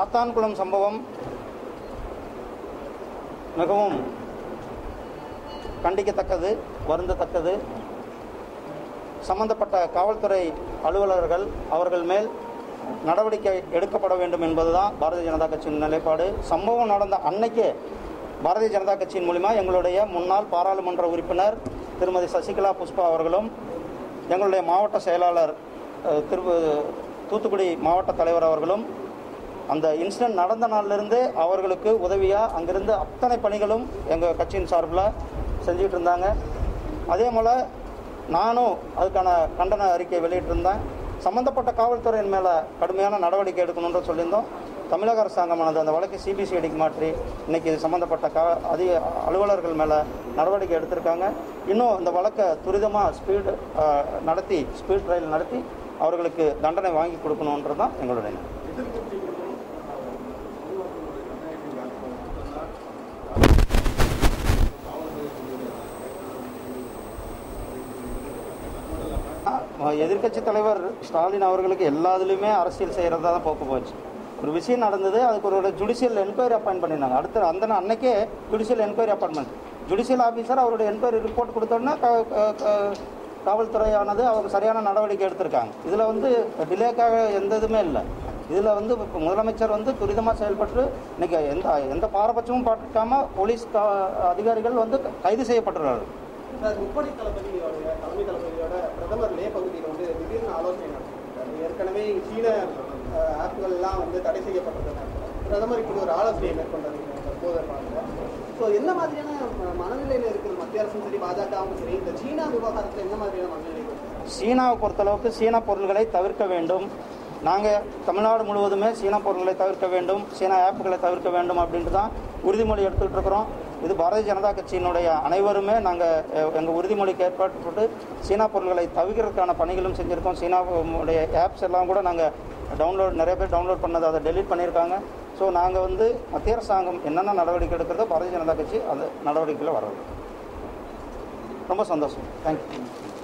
சாத்தான்குளம் சம்பவம் மிகவும் கண்டிக்கத்தக்கது வருந்தத்தக்கது சம்பந்தப்பட்ட காவல்துறை அலுவலர்கள் அவர்கள் மேல் நடவடிக்கை எடுக்கப்பட வேண்டும் என்பதுதான் பாரதிய ஜனதா கட்சியின் நிலைப்பாடு சம்பவம் நடந்த அன்னைக்கே பாரதிய ஜனதா கட்சியின் மூலிமா எங்களுடைய முன்னாள் பாராளுமன்ற உறுப்பினர் திருமதி சசிகலா புஷ்பா அவர்களும் எங்களுடைய மாவட்ட செயலாளர் அஹ், திரு தூத்துக்குடி மாவட்ட தலைவர் அவர்களும் அந்த இன்சிடென்ட் நடந்த நாள்லேருந்து அவர்களுக்கு உதவியாக அங்கிருந்து அத்தனை பணிகளும் எங்கள் கட்சியின் சார்பில் செஞ்சுட்டு இருந்தாங்க அதே போல் நானும் அதுக்கான கண்டன அறிக்கை வெளியிட்டிருந்தேன் சம்மந்தப்பட்ட காவல்துறையின் மேலே கடுமையான நடவடிக்கை எடுக்கணுன்ற சொல்லியிருந்தோம் தமிழக அரசாங்கமானது அந்த வழக்கை சிபிசிஐடிக்கு மாற்றி இன்னைக்கு இது சம்மந்தப்பட்ட கா அதிக அலுவலர்கள் மேலே நடவடிக்கை எடுத்திருக்காங்க இன்னும் இந்த வழக்கை துரிதமாக ஸ்பீடு நடத்தி ஸ்பீட் ட்ரையல் நடத்தி அவர்களுக்கு தண்டனை வாங்கி கொடுக்கணுன்றது தான் எங்களுடைய எண்ணம். எதிர்க்கட்சி தலைவர் ஸ்டாலின் அவர்களுக்கு எல்லாத்துலேயுமே அரசியல் செய்கிறதா தான் போக்கு போச்சு ஒரு விஷயம் நடந்தது அதுக்கு ஒரு ஜுடிஷியல் என்கொயரி அப்பாயின்ட் பண்ணியிருந்தாங்க அடுத்த அந்த நாள் அன்னைக்கே judicial enquiry appointment judicial officer அவருடைய என்கொயரி ரிப்போர்ட் கொடுத்தோன்னே க- க- க- காவல்துறையானது அவங்க சரியான நடவடிக்கை எடுத்திருக்காங்க இதில் வந்து டிலேக்காக எந்த இதுவுமே இல்லை இதில் வந்து இப்போ முதலமைச்சர் வந்து துரிதமாக செயல்பட்டு இன்னைக்கு எந்த எந்த பாரபட்சமும் பார்க்காம போலீஸ் கா- அதிகாரிகள் வந்து கைது செய்யப்பட்டுள்ளார்கள் சார் முப்படை தளபதியோட தலைமை தளபதியோட பிரதமர் லே பகுதியில் வந்து திடீர்னு ஆலோசனை நடத்திருக்காரு ஏற்கனவே சீன அஹ், ஆப்புகள் எல்லாம் வந்து தடை செய்யப்பட்டது பிரதமர் இப்படி ஒரு ஆலோசனையை மேற்கொண்டார் தற்போதைய காலத்தில் ஸோ என்ன மாதிரியான ம- மனநிலையில இருக்குது மத்திய அரசும் சரி பாஜகவும் சரி இந்த சீனா விவகாரத்தில் என்ன மாதிரியான மனநிலை இருக்கு? சீனாவை பொறுத்தளவுக்கு சீனா பொருள்களை தவிர்க்க வேண்டும் நாங்கள் தமிழ்நாடு முழுவதுமே சீனா பொருட்களை தவிர்க்க வேண்டும் சீனா ஆப்புகளை தவிர்க்க வேண்டும் அப்படின்ட்டு தான் உறுதிமொழி எடுத்துக்கிட்டு இருக்கிறோம் இது பாரதிய ஜனதா கட்சியினுடைய அனைவருமே நாங்கள் எங்கள் உறுதிமொழிக்கு ஏற்பாட்டு சீனா பொருட்களை தவிர்க்கிறதுக்கான பணிகளும் செஞ்சுருக்கோம் சீனாவுடைய ஆப்ஸ் எல்லாம் கூட நாங்கள் டவுன்லோட் நிறைய பேர் டவுன்லோட் பண்ணதை அதை டெலீட் பண்ணியிருக்காங்க ஸோ நாங்கள் வந்து மத்திய அரசாங்கம் என்னென்ன நடவடிக்கை எடுக்கிறதோ பாரதிய ஜனதா கட்சி அந்த நடவடிக்கையில் வர்றது ரொம்ப சந்தோஷம் தேங்க்யூ